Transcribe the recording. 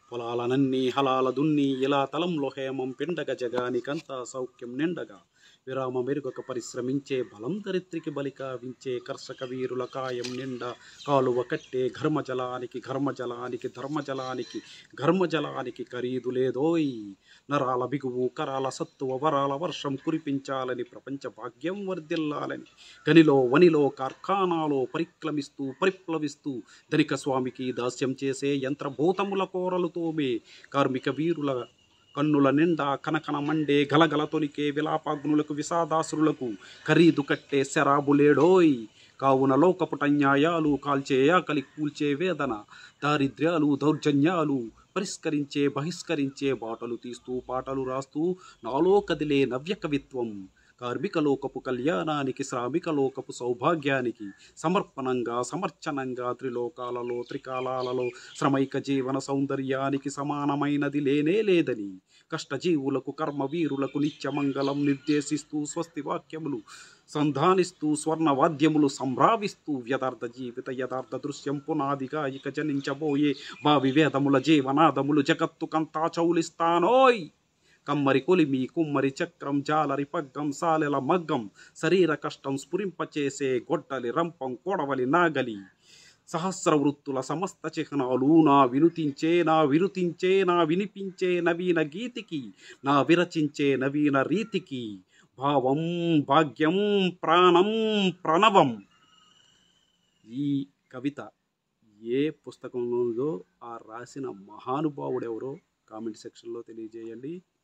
పొలాలనన్నీ హలాల దున్ని ఇలా తలంలో హేమం పిండగ జగానికంతా సౌఖ్యం నిండగా విరామ మెరుగక పరిశ్రమించే బలం దరిత్రికి బలి కావించే కర్షక వీరుల కాయం నిండా కాలువ కట్టే ఘర్మజలానికి ఘర్మజలానికి ధర్మజలానికి ఘర్మజలానికి ఖరీదు లేదోయ్ నరాల బిగువు కరాల సత్తువ వరాల వర్షం కురిపించాలని ప్రపంచ భాగ్యం వర్ధిల్లాలని గనిలో వనిలో కార్ఖానాలో పరిక్రమిస్తూ పరిప్లవిస్తూ ధనిక స్వామికి దాస్యం చేసే యంత్రభూతముల కోరలు తోమే కార్మిక వీరుల కన్నుల నిండా కనకన మండే గలగల తొలికే విలాపాగ్నులకు విషాదాసురులకు ఖరీదు కట్టే శరాబులేడోయ్ కావున లోకపుట న్యాయాలు కాల్చే ఆకలి కూల్చే వేదన దారిద్ర్యాలు దౌర్జన్యాలు పరిష్కరించే బహిష్కరించే బాటలు తీస్తూ పాటలు రాస్తూ నాలో కదిలే నవ్య కవిత్వం కార్మిక లోకపు కళ్యాణానికి శ్రామిక లోకపు సౌభాగ్యానికి సమర్పణంగా సమర్చనంగా త్రిలోకాలలో త్రికాలాలలో శ్రమైక జీవన సౌందర్యానికి సమానమైనది లేనే లేదని కష్టజీవులకు కర్మవీరులకు నిత్యమంగళం నిర్దేశిస్తూ స్వస్తి వాక్యములు సంధానిస్తూ స్వర్ణ వాద్యములు సంభ్రావిస్తూ వ్యదార్థ జీవిత యథార్థ దృశ్యం పునాదిగా ఇక జనించబోయే భావి వేదముల జీవనాదములు జగత్తుకంతా చౌలిస్తానోయ్ కమ్మరి కొలిమి కుమ్మరి చక్రం జాలరి పగ్గం సాలెల మగ్గం శరీర కష్టం స్ఫురింపచేసే గొడ్డలి రంపం కొడవలి నాగలి సహస్ర వృత్తుల సమస్త చిహ్నాలు నా వినుతించే నా వినుతించే నా వినిపించే నవీన గీతికి నా విరచించే నవీన రీతికి భావం భాగ్యం ప్రాణం ప్రణవం ఈ కవిత ఏ పుస్తకంలో ఆ రాసిన మహానుభావుడెవరో కామెంట్ సెక్షన్లో తెలియజేయండి